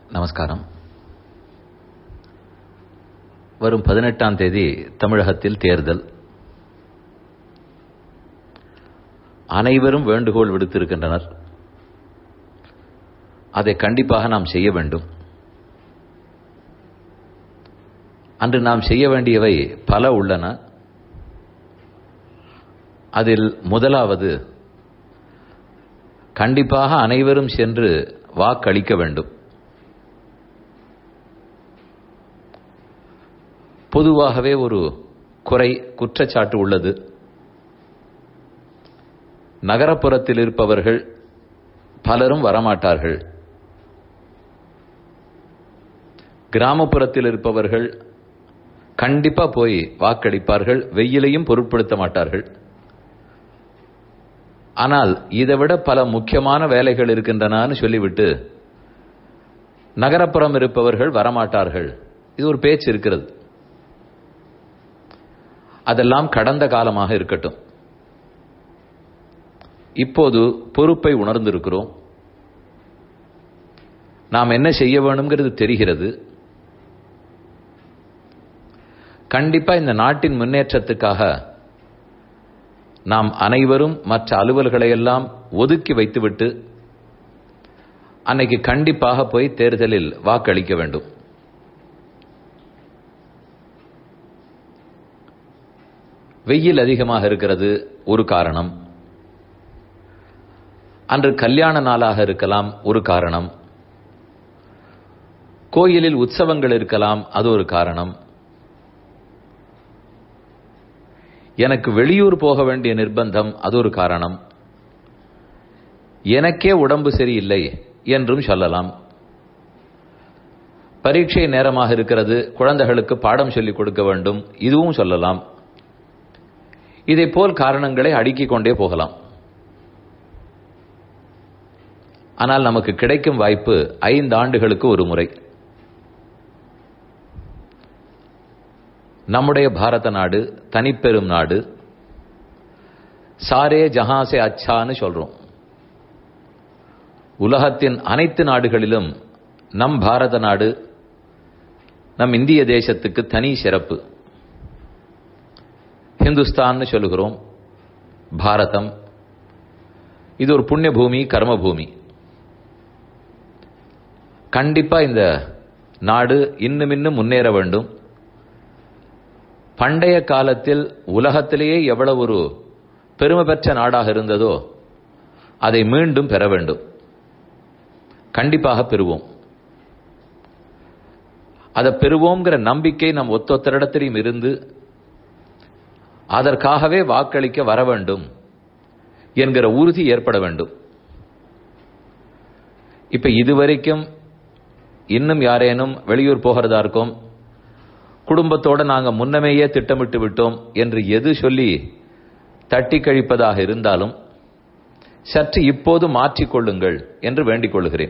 நமஸ்காரம் வரும் பதினெட்டாம் தேதி தமிழகத்தில் தேர்தல் அனைவரும் வேண்டுகோள் விடுத்திருக்கின்றனர் அதை கண்டிப்பாக நாம் செய்ய வேண்டும் அன்று நாம் செய்ய வேண்டியவை பல உள்ளன அதில் முதலாவது கண்டிப்பாக அனைவரும் சென்று வாக்களிக்க வேண்டும் பொதுவாகவே ஒரு குறை குற்றச்சாட்டு உள்ளது நகரப்புறத்தில் இருப்பவர்கள் பலரும் வரமாட்டார்கள் கிராமப்புறத்தில் இருப்பவர்கள் கண்டிப்பா போய் வாக்களிப்பார்கள் வெயிலையும் பொருட்படுத்த மாட்டார்கள் ஆனால் இதை விட பல முக்கியமான வேலைகள் இருக்கின்றனன்னு சொல்லிவிட்டு நகரப்புறம் இருப்பவர்கள் வரமாட்டார்கள் இது ஒரு பேச்சு இருக்கிறது அதெல்லாம் கடந்த காலமாக இருக்கட்டும் இப்போது பொறுப்பை உணர்ந்திருக்கிறோம் நாம் என்ன செய்ய வேணுங்கிறது தெரிகிறது கண்டிப்பா இந்த நாட்டின் முன்னேற்றத்துக்காக நாம் அனைவரும் மற்ற அலுவல்களை எல்லாம் ஒதுக்கி வைத்துவிட்டு அன்னைக்கு கண்டிப்பாக போய் தேர்தலில் வாக்களிக்க வேண்டும் வெயில் அதிகமாக இருக்கிறது ஒரு காரணம் அன்று கல்யாண நாளாக இருக்கலாம் ஒரு காரணம் கோயிலில் உற்சவங்கள் இருக்கலாம் அது ஒரு காரணம் எனக்கு வெளியூர் போக வேண்டிய நிர்பந்தம் அது ஒரு காரணம் எனக்கே உடம்பு சரியில்லை என்றும் சொல்லலாம் பரீட்சை நேரமாக இருக்கிறது குழந்தைகளுக்கு பாடம் சொல்லிக் கொடுக்க வேண்டும் இதுவும் சொல்லலாம் இதை போல் காரணங்களை அடுக்கிக் கொண்டே போகலாம் ஆனால் நமக்கு கிடைக்கும் வாய்ப்பு ஐந்து ஆண்டுகளுக்கு ஒரு முறை நம்முடைய பாரத நாடு தனிப்பெரும் நாடு சாரே ஜஹாசே அச்சான்னு சொல்றோம் உலகத்தின் அனைத்து நாடுகளிலும் நம் பாரத நாடு நம் இந்திய தேசத்துக்கு தனி சிறப்பு ஹிந்துஸ்தான்னு சொல்லுகிறோம் பாரதம் இது ஒரு புண்ணிய பூமி கர்ம பூமி கண்டிப்பா இந்த நாடு இன்னும் இன்னும் முன்னேற வேண்டும் பண்டைய காலத்தில் உலகத்திலேயே எவ்வளவு ஒரு பெருமை பெற்ற நாடாக இருந்ததோ அதை மீண்டும் பெற வேண்டும் கண்டிப்பாக பெறுவோம் அதை பெறுவோங்கிற நம்பிக்கை நம் ஒத்தொத்தரிடத்திலையும் இருந்து அதற்காகவே வாக்களிக்க வர வேண்டும் என்கிற உறுதி ஏற்பட வேண்டும் இப்ப இதுவரைக்கும் இன்னும் யாரேனும் வெளியூர் போகிறதா இருக்கும் குடும்பத்தோட நாங்க முன்னமேயே திட்டமிட்டு விட்டோம் என்று எது சொல்லி தட்டி கழிப்பதாக இருந்தாலும் சற்று இப்போது மாற்றிக்கொள்ளுங்கள் என்று வேண்டிக் கொள்கிறேன்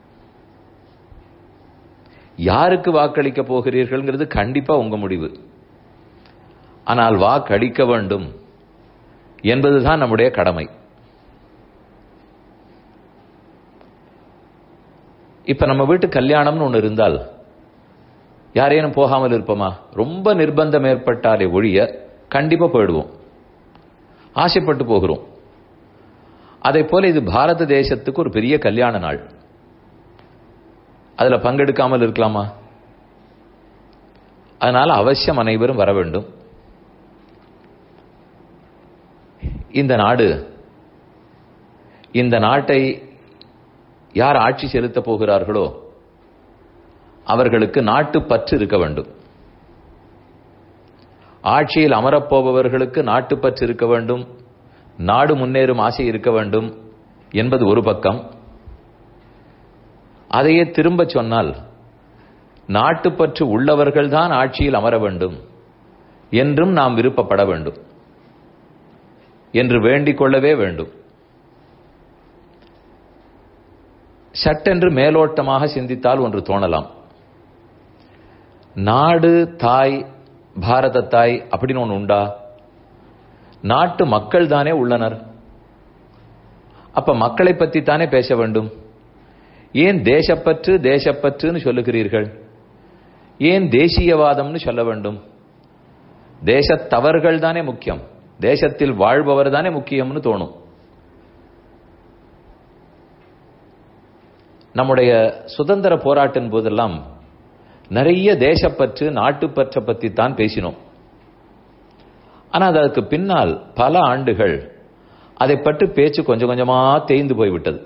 யாருக்கு வாக்களிக்க போகிறீர்கள்ங்கிறது கண்டிப்பா உங்க முடிவு ஆனால் வாக்களிக்க வேண்டும் என்பதுதான் நம்முடைய கடமை இப்ப நம்ம வீட்டு கல்யாணம்னு ஒன்று இருந்தால் யாரேனும் போகாமல் இருப்போமா ரொம்ப நிர்பந்தம் ஏற்பட்டாலே ஒழிய கண்டிப்பா போயிடுவோம் ஆசைப்பட்டு போகிறோம் அதை போல இது பாரத தேசத்துக்கு ஒரு பெரிய கல்யாண நாள் அதுல பங்கெடுக்காமல் இருக்கலாமா அதனால அவசியம் அனைவரும் வர வேண்டும் இந்த நாடு இந்த நாட்டை யார் ஆட்சி செலுத்த போகிறார்களோ அவர்களுக்கு நாட்டு பற்று இருக்க வேண்டும் ஆட்சியில் அமரப்போபவர்களுக்கு நாட்டு பற்று இருக்க வேண்டும் நாடு முன்னேறும் ஆசை இருக்க வேண்டும் என்பது ஒரு பக்கம் அதையே திரும்ப சொன்னால் நாட்டுப்பற்று உள்ளவர்கள்தான் ஆட்சியில் அமர வேண்டும் என்றும் நாம் விருப்பப்பட வேண்டும் என்று வேண்டிக் கொள்ளவே வேண்டும் சட்டென்று மேலோட்டமாக சிந்தித்தால் ஒன்று தோணலாம் நாடு தாய் பாரத தாய் அப்படின்னு ஒன்று உண்டா நாட்டு மக்கள் தானே உள்ளனர் அப்ப மக்களை பத்தி தானே பேச வேண்டும் ஏன் தேசப்பற்று தேசப்பற்றுன்னு சொல்லுகிறீர்கள் ஏன் தேசியவாதம்னு சொல்ல வேண்டும் தேசத்தவர்கள் தானே முக்கியம் தேசத்தில் வாழ்பவர் தானே முக்கியம்னு தோணும் நம்முடைய சுதந்திர போராட்டின் போதெல்லாம் நிறைய தேசப்பற்று நாட்டுப்பற்றை பற்றி தான் பேசினோம் ஆனால் அதுக்கு பின்னால் பல ஆண்டுகள் அதை பற்றி பேச்சு கொஞ்சம் கொஞ்சமா தேய்ந்து போய்விட்டது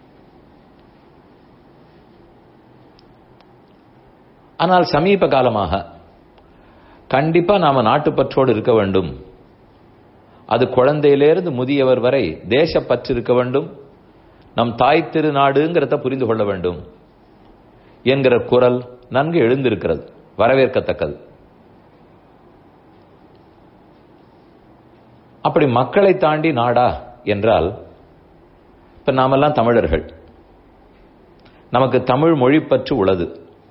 ஆனால் சமீப காலமாக கண்டிப்பா நாம நாட்டுப்பற்றோடு இருக்க வேண்டும் அது குழந்தையிலிருந்து முதியவர் வரை தேசப்பற்று இருக்க வேண்டும் நம் தாய் திருநாடுங்கிறத புரிந்து கொள்ள வேண்டும் என்கிற குரல் நன்கு எழுந்திருக்கிறது வரவேற்கத்தக்கது அப்படி மக்களை தாண்டி நாடா என்றால் இப்ப நாமெல்லாம் தமிழர்கள் நமக்கு தமிழ் மொழி பற்று உள்ளது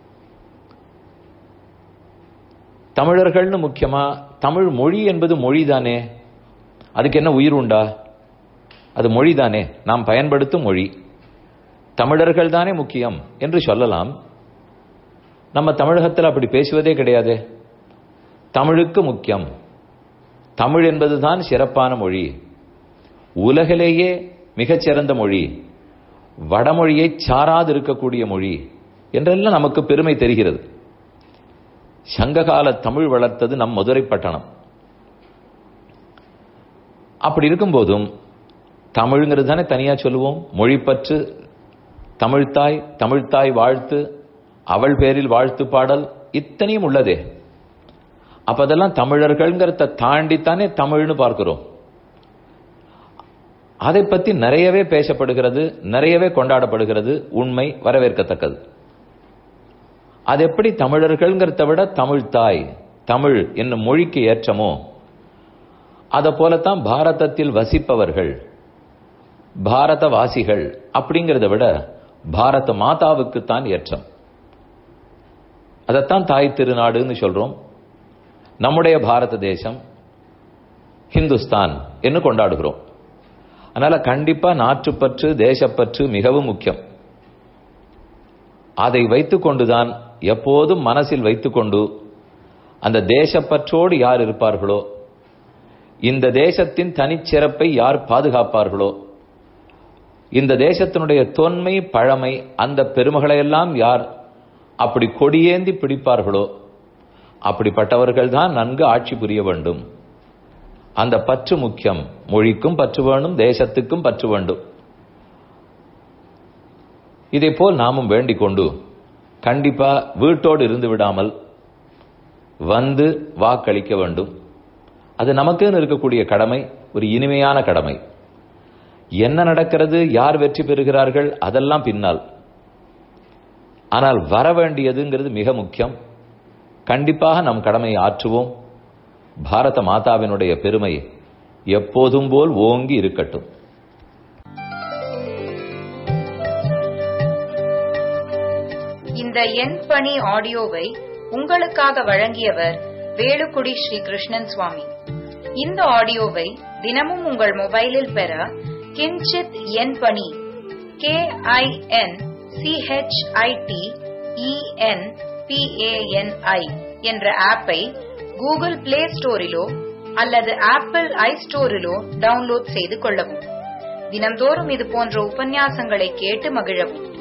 தமிழர்கள்னு முக்கியமா தமிழ் மொழி என்பது மொழிதானே அதுக்கு என்ன உயிர் உண்டா அது மொழிதானே நாம் பயன்படுத்தும் மொழி தமிழர்கள் தானே முக்கியம் என்று சொல்லலாம் நம்ம தமிழகத்தில் அப்படி பேசுவதே கிடையாது தமிழுக்கு முக்கியம் தமிழ் என்பதுதான் சிறப்பான மொழி உலகிலேயே மிகச்சிறந்த மொழி வடமொழியை சாராது இருக்கக்கூடிய மொழி என்றெல்லாம் நமக்கு பெருமை தெரிகிறது சங்ககால தமிழ் வளர்த்தது நம் மதுரை பட்டணம் அப்படி இருக்கும்போதும் தமிழ்ங்கிறது தானே தனியா சொல்லுவோம் மொழிப்பற்று தமிழ்தாய் தமிழ்தாய் வாழ்த்து அவள் பேரில் வாழ்த்து பாடல் இத்தனையும் உள்ளதே அப்ப அதெல்லாம் தமிழர்கள்ங்கிறத தாண்டித்தானே தமிழ்னு பார்க்கிறோம் அதை பத்தி நிறையவே பேசப்படுகிறது நிறையவே கொண்டாடப்படுகிறது உண்மை வரவேற்கத்தக்கது அது எப்படி தமிழர்கள்ங்கிறத விட தமிழ் தாய் தமிழ் என்னும் மொழிக்கு ஏற்றமோ அதை போலத்தான் பாரதத்தில் வசிப்பவர்கள் பாரதவாசிகள் அப்படிங்கிறத விட பாரத மாதாவுக்குத்தான் ஏற்றம் அதைத்தான் தாய் திருநாடுன்னு சொல்றோம் நம்முடைய பாரத தேசம் ஹிந்துஸ்தான் என்று கொண்டாடுகிறோம் அதனால கண்டிப்பா நாட்டுப்பற்று தேசப்பற்று மிகவும் முக்கியம் அதை வைத்துக்கொண்டுதான் எப்போதும் மனசில் வைத்துக்கொண்டு அந்த தேசப்பற்றோடு யார் இருப்பார்களோ இந்த தேசத்தின் தனிச்சிறப்பை யார் பாதுகாப்பார்களோ இந்த தேசத்தினுடைய தொன்மை பழமை அந்த பெருமகளையெல்லாம் யார் அப்படி கொடியேந்தி பிடிப்பார்களோ அப்படிப்பட்டவர்கள் தான் நன்கு ஆட்சி புரிய வேண்டும் அந்த பற்று முக்கியம் மொழிக்கும் பற்று வேண்டும் தேசத்துக்கும் பற்று வேண்டும் இதே போல் நாமும் வேண்டிக் கொண்டு கண்டிப்பா வீட்டோடு இருந்து விடாமல் வந்து வாக்களிக்க வேண்டும் அது நமக்குன்னு இருக்கக்கூடிய கடமை ஒரு இனிமையான கடமை என்ன நடக்கிறது யார் வெற்றி பெறுகிறார்கள் அதெல்லாம் பின்னால் ஆனால் வர வேண்டியதுங்கிறது மிக முக்கியம் கண்டிப்பாக நம் கடமையை ஆற்றுவோம் பாரத மாதாவினுடைய பெருமை எப்போதும் போல் ஓங்கி இருக்கட்டும் இந்த எண் பணி ஆடியோவை உங்களுக்காக வழங்கியவர் வேலுக்குடி ஸ்ரீ கிருஷ்ணன் சுவாமி இந்த ஆடியோவை தினமும் உங்கள் மொபைலில் பெற கிஞ்சித் எண் பணி கே ஐ என் சிஹெச்ஐடி இஎன் பிஏஎன்ஐ என்ற ஆப்பை கூகுள் பிளே ஸ்டோரிலோ அல்லது ஆப்பிள் ஐ ஸ்டோரிலோ டவுன்லோட் செய்து கொள்ளவும் தினம்தோறும் இது போன்ற உபன்யாசங்களை கேட்டு மகிழவும்